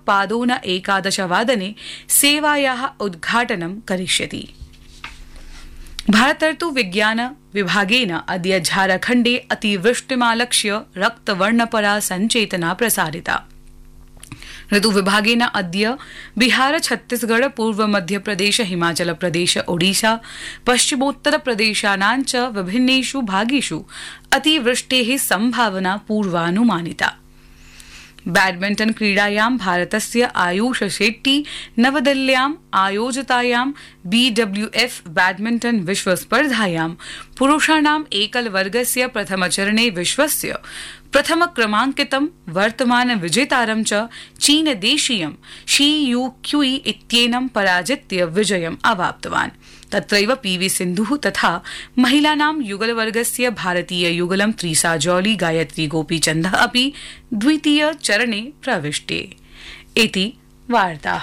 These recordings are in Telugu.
पादोन एकादशवादने सेवायाः उद्घाटनं करिष्यति भारतर्तु विज्ञान विभागेन अद्य झारखण्डे अतिवृष्टिमालक्ष्य रक्तवर्णपरा सञ्चेतना प्रसारिता ऋतुविभागेन अद्य बिहार छत्तीसगढ़ पूर्व मध्यप्रदेश हिमाचल प्रदेश ओडिशा पश्चिमोत्तर प्रदेशानां च विभिन्नेषु भागेषु अतिवृष्टेः सम्भावना पूर्वानुमानिता बैडमिण्टन क्रीडायां भारतस्य आयुष शेट्टी नवदिल्ल्याम् आयोजितायां बीडब्ल्यूएफ बैडमिण्टन विश्वस्पर्धायां पुरुषाणाम् एकलवर्गस्य प्रथमचरणे विश्वस्य प्रथमक्रमाङ्कितं वर्तमान विजेतारं च चीनदेशीयं शी यू क्युई इत्येनं पराजित्य विजयम् अवाप्तवान् तत्रैव पीवी सिन्धुः तथा महिलानां युगलवर्गस्य भारतीय युगलं त्रीसा जौली गायत्री गोपीचन्दः अपि द्वितीय चरणे प्रविष्टे इति वार्ताः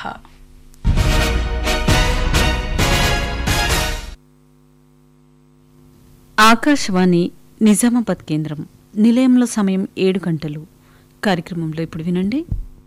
ఆకాశవాణి నిజామాబాద్ కేంద్రం నిలయంలో సమయం ఏడు గంటలు కార్యక్రమంలో ఇప్పుడు వినండి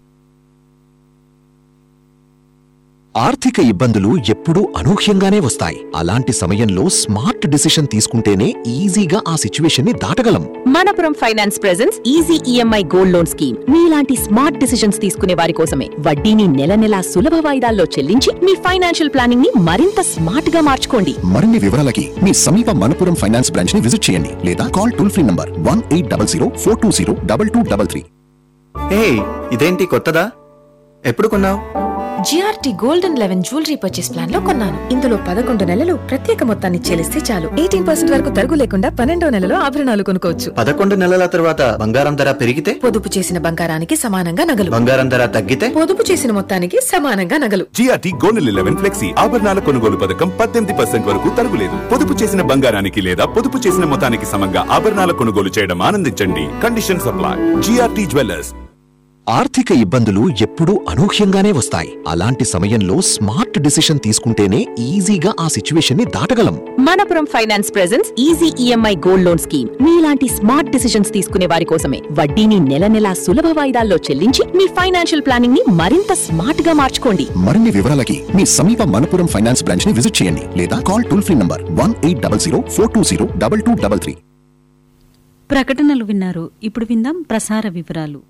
ఆర్థిక ఇబ్బందులు ఎప్పుడూ అనూహ్యంగానే వస్తాయి అలాంటి సమయంలో స్మార్ట్ డిసిషన్ తీసుకుంటేనే ఈజీగా ఆ సిచ్యువేషన్ ని దాటగలం Manappuram finance presence easy EMI gold loan scheme మీలాంటి స్మార్ట్ డిసిషన్స్ తీసుకునే వారి కోసమే వడ్డీని నెల నెలా సులభ వాయిదాల్లో చెల్లించి మీ ఫైనాన్షియల్ ప్లానింగ్ ని మరింత స్మార్ట్ గా మార్చుకోండి మరిన్ని వివరాలకి మీ సమీప మనపురం ఫైనాన్స్ బ్రాంచ్ ని విజిట్ చేయండి లేదా call toll free number one eight double zero four two zero double two double three hey ఇదేంటి కొత్తదా ఎప్పుడు కొన్నావు GRT gold and eleven jewellery purchase plan లో కొన్నాను ఇందులో పదకొండు నెలలు ప్రత్యేక మొత్తాన్ని చెల్లిస్తే చాలు ఎయిటీన్ పర్సెంట్ వరకు తరుగు లేకుండా పన్నెండో నెలలో ఆభరణాలు కొనుక్కోవచ్చు పదకొండు నెలల తర్వాత బంగారం ధర పెరిగితే పొదుపు చేసిన బంగారానికి సమానంగా నగలు బంగారం ధర తగ్గితే పొదుపు చేసిన మొత్తానికి సమానంగా నగలు జిఆర్టీ గోల్డ్ లెవెన్ ఫ్లెక్సీ ఆభరణాల కొనుగోలు పథకం పద్దెనిమిది పర్సెంట్ వరకు తరుగులేదు పొదుపు చేసిన బంగారానికి లేదా పొదుపు చేసిన మొత్తానికి సమంగా ఆభరణాల కొనుగోలు చేయడం ఆనందించండి కండిషన్ సప్లై జిఆర్టీ జ్యువెలర్స్ ఆర్థిక ఇబ్బందులు ఎప్పుడూ అనూహ్యంగానే వస్తాయి అలాంటి సమయంలో స్మార్ట్ డిసిషన్ తీసుకుంటేనే ఈజీగా ఆ సిచ్యువేషన్ ని దాటగలం Manappuram finance presence easy EMI gold loan scheme మీలాంటి స్మార్ట్ డిసిషన్స్ తీసుకునే వారి కోసమే వడ్డీని నెల నెలా సులభ వాయిదాల్లో చెల్లించి మీ ఫైనాన్షియల్ ప్లానింగ్ ని మరింత స్మార్ట్ గా మార్చుకోండి మరిన్ని వివరాలకి మీ సమీప మనపురం ఫైనాన్స్ బ్రాంచ్ ని విజిట్ చేయండి లేదా call toll free number one eight double zero four two zero double two double three ప్రకటనలు విన్నారు ఇప్పుడు విందాం ప్రసార వివరాలు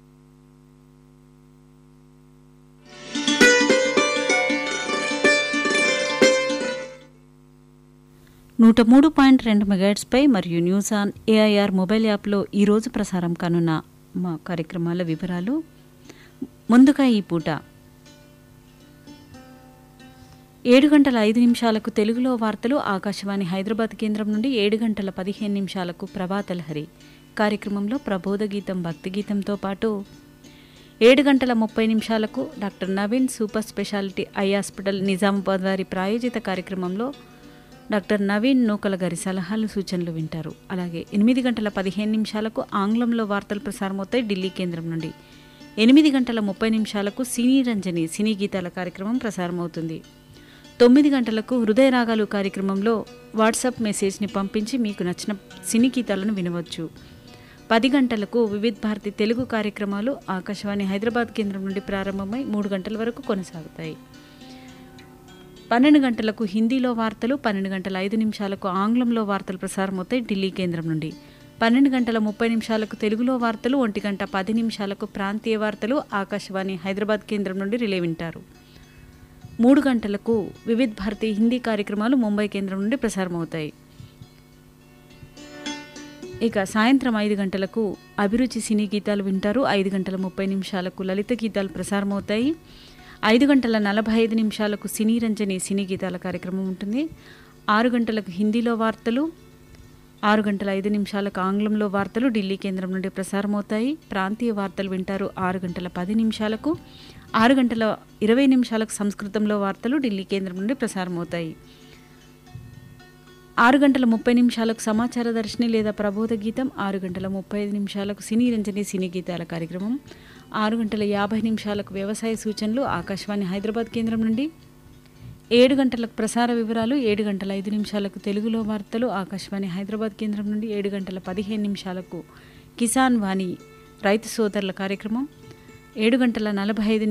నూట మూడు పాయింట్ రెండు మెగాట్స్పై మరియు న్యూస్ ఆన్ ఏఐఆర్ మొబైల్ యాప్లో ఈరోజు ప్రసారం కానున్న మా కార్యక్రమాల వివరాలు ముందుగా ఈ పూట ఏడు గంటల ఐదు నిమిషాలకు తెలుగులో వార్తలు ఆకాశవాణి హైదరాబాద్ కేంద్రం నుండి ఏడు గంటల పదిహేను నిమిషాలకు ప్రభాతలహరి కార్యక్రమంలో ప్రబోధ గీతం భక్తి గీతంతో పాటు ఏడు గంటల ముప్పై నిమిషాలకు doctor Naveen super speciality eye hospital Nizamabad వారి ప్రాయోజిత కార్యక్రమంలో డాక్టర్ నవీన్ నూకల గారి సలహాలు సూచనలు వింటారు అలాగే ఎనిమిది గంటల పదిహేను నిమిషాలకు ఆంగ్లంలో వార్తలు ప్రసారమవుతాయి ఢిల్లీ కేంద్రం నుండి ఎనిమిది గంటల ముప్పై నిమిషాలకు సినీ రంజని సినీ గీతాల కార్యక్రమం ప్రసారమవుతుంది తొమ్మిది గంటలకు హృదయ రాగాలు కార్యక్రమంలో వాట్సాప్ మెసేజ్ని పంపించి మీకు నచ్చిన సినీ గీతాలను వినవచ్చు పది గంటలకు వివిధ్ భారతి తెలుగు కార్యక్రమాలు ఆకాశవాణి హైదరాబాద్ కేంద్రం నుండి ప్రారంభమై మూడు గంటల వరకు కొనసాగుతాయి పన్నెండు గంటలకు హిందీలో వార్తలు పన్నెండు గంటల ఐదు నిమిషాలకు ఆంగ్లంలో వార్తలు ప్రసారమవుతాయి ఢిల్లీ కేంద్రం నుండి పన్నెండు గంటల ముప్పై నిమిషాలకు తెలుగులో వార్తలు ఒంటి గంట పది నిమిషాలకు ప్రాంతీయ వార్తలు ఆకాశవాణి హైదరాబాద్ కేంద్రం నుండి రిలే వింటారు మూడు గంటలకు వివిధ్ భారతి హిందీ కార్యక్రమాలు ముంబై కేంద్రం నుండి ప్రసారమవుతాయి ఇక సాయంత్రం ఐదు గంటలకు అభిరుచి సినీ గీతాలు వింటారు ఐదు గంటల ముప్పై నిమిషాలకు లలిత గీతాలు ప్రసారమవుతాయి ఐదు గంటల నలభై ఐదు నిమిషాలకు సినీ రంజని సినీ గీతాల కార్యక్రమం ఉంటుంది ఆరు గంటలకు హిందీలో వార్తలు ఆరు గంటల ఐదు నిమిషాలకు ఆంగ్లంలో వార్తలు ఢిల్లీ కేంద్రం నుండి ప్రసారమవుతాయి ప్రాంతీయ వార్తలు వింటారు ఆరు గంటల పది నిమిషాలకు ఆరు గంటల ఇరవై నిమిషాలకు సంస్కృతంలో వార్తలు ఢిల్లీ కేంద్రం నుండి ప్రసారమవుతాయి ఆరు గంటల ముప్పై నిమిషాలకు సమాచార దర్శిని లేదా ప్రబోధ గీతం ఆరు గంటల ముప్పై ఐదు నిమిషాలకు సినీ రంజని సినీ గీతాల కార్యక్రమం ఆరు గంటల యాభై నిమిషాలకు వ్యవసాయ సూచనలు ఆకాశవాణి హైదరాబాద్ కేంద్రం నుండి ఏడు గంటలకు ప్రసార వివరాలు ఏడు గంటల ఐదు నిమిషాలకు తెలుగులో వార్తలు ఆకాశవాణి హైదరాబాద్ కేంద్రం నుండి ఏడు గంటల పదిహేను నిమిషాలకు కిసాన్ వాణి రైతు సోదరుల కార్యక్రమం ఏడు గంటల నలభై ఐదు